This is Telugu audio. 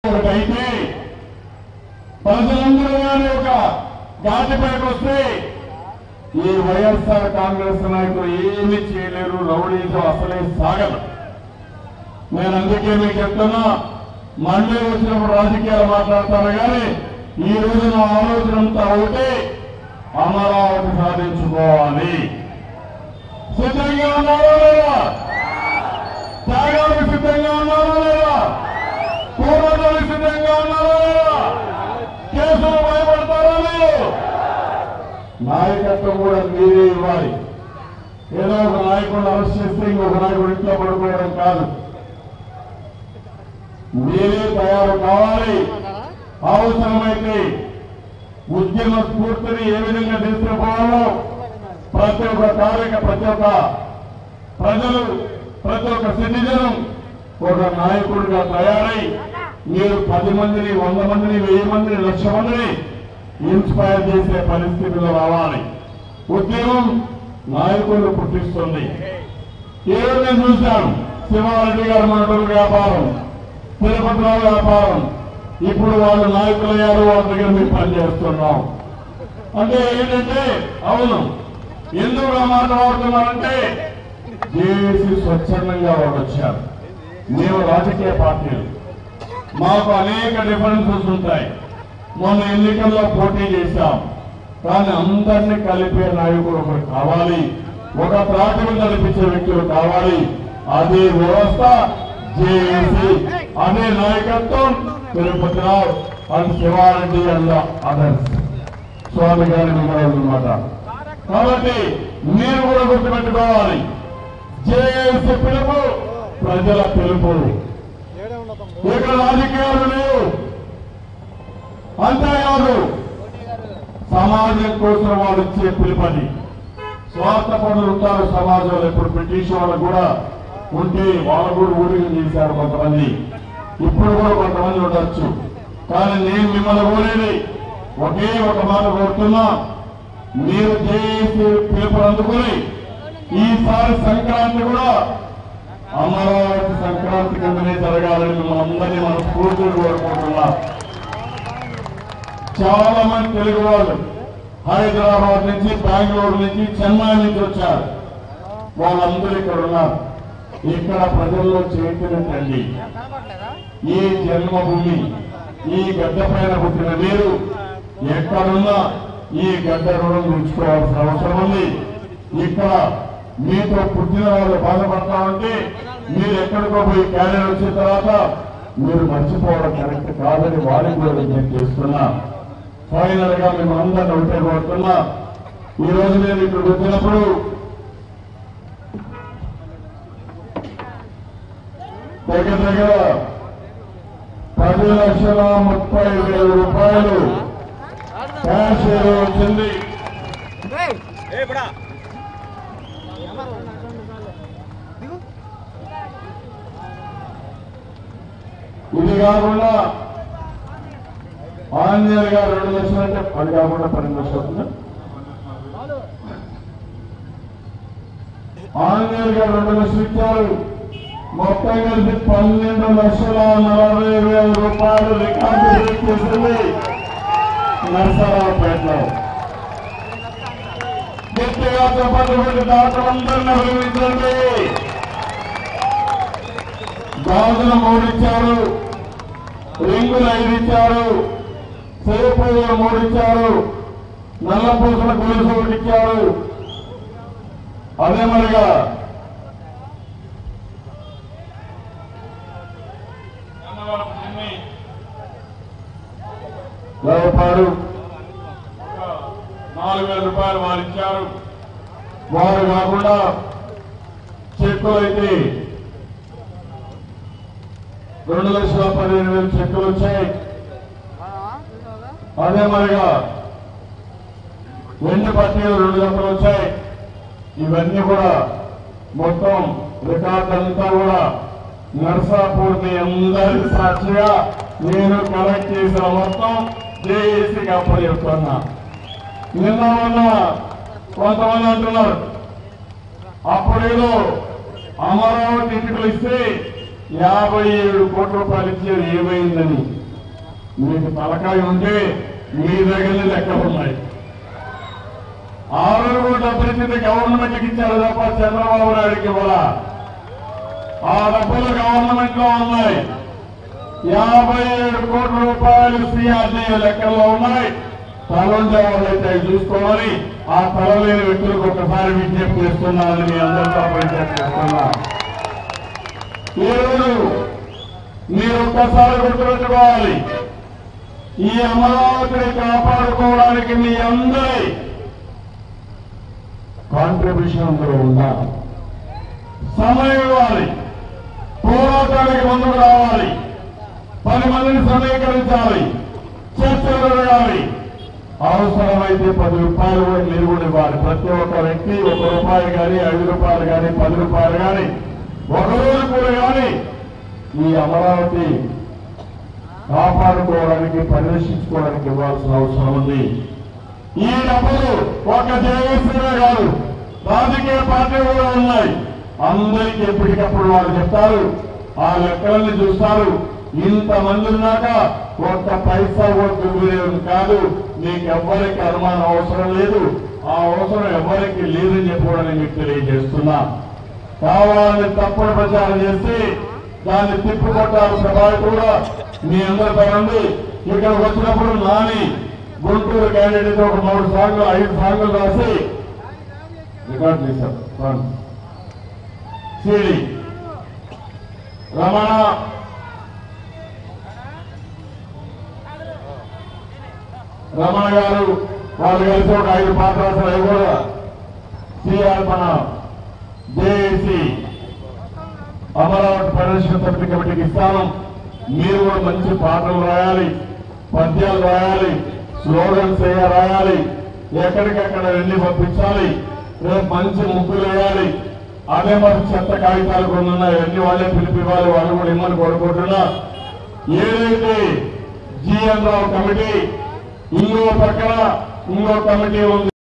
ఒకటైతే ప్రజలందరూ కానీ ఒక ఘాటిపైకి వస్తే ఈ వైఎస్ఆర్ కాంగ్రెస్ నాయకులు ఏమీ చేయలేరు రౌడీజం అసలే సాగదు నేను అందుకే మీకు చెప్తున్నా మళ్ళీ వచ్చినప్పుడు రాజకీయాలు మాట్లాడతాను కానీ ఈ రోజు నా ఆలోచన అంతా ఒకటే అమరావతి సాధించుకోవాలి సిద్ధంగా ఉన్నారా లేదా త్యాగానికి సిద్ధంగా ఉన్నారా లేదా పోరాటానికి సిద్ధంగా ఉన్నారా లేదా కేసులు భయపడతారా మీరు నాయకత్వం కూడా మీరే ఇవ్వాలి ఏదో ఒక నాయకుడిని అరెస్ట్ చేస్తే ఇంకొక నాయకుడు ఇంట్లో పడుకోవడం కాదు మీరే తయారు కావాలి అవసరమైతే ఉద్యమ స్ఫూర్తిని ఏ విధంగా తీసుకుపోవాలో ప్రతి ఒక్క కార్యక ప్రతి ఒక్క ప్రజలు ప్రతి ఒక్క సిటిజన్ ఒక నాయకుడిగా తయారై మీరు పది మందిని వంద మందిని వెయ్యి మందిని లక్ష మందిని ఇన్స్పైర్ చేసే పరిస్థితిలో రావాలి ఉద్యమం నాయకులు పుట్టిస్తుంది ఏదో నేను చూశాను శివారెడ్డి గారు మండల వ్యాపారం తిరుపతిలో వ్యాపారం ఇప్పుడు వాళ్ళు నాయకులయ్యారు వాళ్ళ దగ్గర మేము పనిచేస్తున్నాం అంటే ఏంటంటే అవును ఎందుకు ఆ మాట వాడుతున్నారంటే జేఏసీ స్వచ్ఛందంగా వాళ్ళు వచ్చారు మేము రాజకీయ పార్టీలు మాకు అనేక డిఫరెన్సెస్ ఉంటాయి మొన్న ఎన్నికల్లో పోటీ చేశాం కానీ అందరినీ కలిపే నాయకుడు ఒకరు కావాలి ఒక త్రాటిని నడిపించే వ్యక్తులు కావాలి అదే వ్యవస్థ జేఏసీ అదే నాయకత్వం Tirupati Rao and Shiva Reddy and others Swami గారి అనమాట కాబట్టి మీరు కూడా గుర్తుపెట్టుకోవాలి జేఏసీ పిలుపు ప్రజల పిలుపు ఇక్కడ రాజకీయాలు లేవు అంతేకాదు సమాజం కోసం వాళ్ళు ఇచ్చే పిలుపని స్వార్థపరులు ఉంటారు సమాజంలో ఇప్పుడు బ్రిటిష్ వాళ్ళు కూడా ఉంటే వాళ్ళు కూడా ఊరికం చేశారు కొంతమంది ఇప్పుడు కూడా కొంతమంది ఉండొచ్చు కానీ నేను మిమ్మల్ని కోరేది ఒకే ఒక మాట కోరుతున్నా మీరు చేసి పిలుపు అందుకుని ఈసారి సంక్రాంతి కూడా అమరావతి సంక్రాంతి కిందనే జరగాలని మిమ్మల్ని అందరినీ మనం స్ఫూర్తిని కోరుకుంటున్నాం చాలా మంది తెలుగు వాళ్ళు హైదరాబాద్ నుంచి బెంగళూరు నుంచి చెన్నై నుంచి వచ్చారు వాళ్ళందరూ ఇక్కడ ఉన్నారు ఇక్కడ ప్రజల్లో చైతన్యం తల్లి ఈ జన్మభూమి ఈ గడ్డ పైన పుట్టిన మీరు ఎక్కడున్నా ఈ గడ్డ రుణం ఉంచుకోవాల్సిన అవసరం ఉంది ఇక్కడ మీతో పుట్టిన వాళ్ళు బాధపడతా ఉంటే మీరు ఎక్కడికో పోయి క్యారియర్ వచ్చిన తర్వాత మీరు మర్చిపోవడం కరెక్ట్ కాదని వారికి కూడా విజ్ఞప్తి చేస్తున్నా ఫైనల్ గా మేము అందరిని ఒకటే కోరుతున్నా ఈ రోజు నేను ఇక్కడికి వచ్చినప్పుడు దగ్గర దగ్గర పది లక్షల ముప్పై వేల రూపాయలు క్యాష్ ఏదో వచ్చింది ఇది కాకుండా ఆంజనేయులు గారు రెండు లక్షలు అంటే అది కాకుండా పన్నెండు లక్షలు అవుతుందా ఆంజనేయులు గారు రెండు లక్షలు ఇచ్చారు మొత్తం కలిసి పన్నెండు లక్షల నలభై వేల రూపాయలు రికార్డు బ్రేక్ చేసింది నరసరావుపేటలో గట్టిగా చెప్పండి పెట్టి డాక్టర్ అందరిని అభినందించండి గాజులు మూడు ఇచ్చారు రింగులు ఐదు ఇచ్చారు సేపులు మూడు ఇచ్చారు నల్ల పూసల గొలుసు ఒకటి ఇచ్చారు అదే మరిగా లేపాడు నాలుగు వేల రూపాయలు వారు ఇచ్చారు వారు కాకుండా చెక్కులు అయితే రెండు లక్షల పదిహేను వేలు చెక్కులు వచ్చాయి అదే మరిగా వెండి పట్టీలు రెండు జతలు వచ్చాయి ఇవన్నీ కూడా మొత్తం రికార్డు అంతా కూడా నర్సాపూర్ మీ అందరి సాక్షిగా నేను కలెక్ట్ చేసిన మొత్తం జేఏసీకి అప్పచెప్తున్నా నిన్న మొన్న కొంతమంది అంటున్నారు అప్పుడేదో అమరావతి ఇటుకలు ఇస్తే యాభై ఏడు కోట్ల రూపాయలు ఇచ్చారు ఏమైందని మీకు తలకాయ ఉంటే మీ దగ్గర లెక్కలు ఉన్నాయి ఆరు కోట్ల పరిస్థితి గవర్నమెంట్కి ఇచ్చారు తప్ప చంద్రబాబు నాయుడికి ఇవ్వాల ఆ డబ్బులు గవర్నమెంట్ లో ఉన్నాయి యాభై ఏడు కోట్ల రూపాయలు సిఆర్డీ లెక్కల్లో ఉన్నాయి తలంటే వాళ్ళైతే అవి చూసుకోవాలి ఆ తలలేని వ్యక్తులకు ఒకసారి విజ్ఞప్తి చేస్తున్నానని మీ అందరితో విజ్ఞప్తి చేస్తున్నా ఈరోజు మీరు ఒక్కసారి గుర్తుపెట్టుకోవాలి ఈ అమరావతిని కాపాడుకోవడానికి మీ అందరి కాంట్రిబ్యూషన్ అందులో ఉండాలి సమయం ఇవ్వాలి పోరాటానికి ముందుకు రావాలి పది మందిని సమీకరించాలి చర్చలు జరగాలి అవసరమైతే పది రూపాయలు కూడా మీరు కూడా ఇవ్వాలి ప్రతి ఒక్క వ్యక్తి ఒక రూపాయి కానీ ఐదు రూపాయలు కానీ పది రూపాయలు కానీ ఒక రోజు కూడా కానీ ఈ అమరావతి కాపాడుకోవడానికి పరిరక్షించుకోవడానికి ఇవ్వాల్సిన అవసరం ఉంది ఈ డబ్బులు ఒక జేఏసీనే కాదు రాజకీయ పార్టీలు కూడా ఉన్నాయి అందరికీ ఎప్పటికప్పుడు వాళ్ళు చెప్తారు ఆ లెక్కలన్నీ చూస్తారు ఇంతమంది ఉన్నాక ఒక్క పైసా కూడా దుర్వినియోగం కాదు మీకు ఎవ్వరికి అనుమానం అవసరం లేదు ఆ అవసరం ఎవరికి లేదని చెప్పి కూడా నేను మీకు తెలియజేస్తున్నా కావాలని తప్పుడు ప్రచారం చేసి దాన్ని తిప్పుకొట్టాల్సిన బాధ్యత కూడా మీ అందరితో ఉంది ఇక్కడికి వచ్చినప్పుడు నాని గుంటూరు క్యాండిడేట్ ఒక మూడు సార్లు ఐదు సార్లు రాసి రికార్డ్ చేశారు ఫ్రెండ్స్. సిడి రమణ రమణ గారు వాళ్ళు కలిసి ఒక ఐదు పాత్రలు అవి కూడా సిఆర్ మన జేఏసీ అమరావతి పరిరక్షణ సమితి కమిటీకి ఇస్తాను మీరు కూడా మంచి పాటలు రాయాలి పద్యాలు రాయాలి స్లోగన్స్ వేయ రాయాలి ఎక్కడికక్కడ వెళ్ళి పంపించాలి రేపు మంచి ముగ్గులు వేయాలి అదే మరి చెత్త కాగితాలు కొన్ని ఉన్నాయి అన్ని వాళ్ళే పిలిపివ్వాలి వాళ్ళు కూడా ఇమ్మని కోరుకుంటున్నా ఏదైతే జిఎన్ రావు కమిటీ ఇంకో పక్కన ఇంకో కమిటీ ఉంది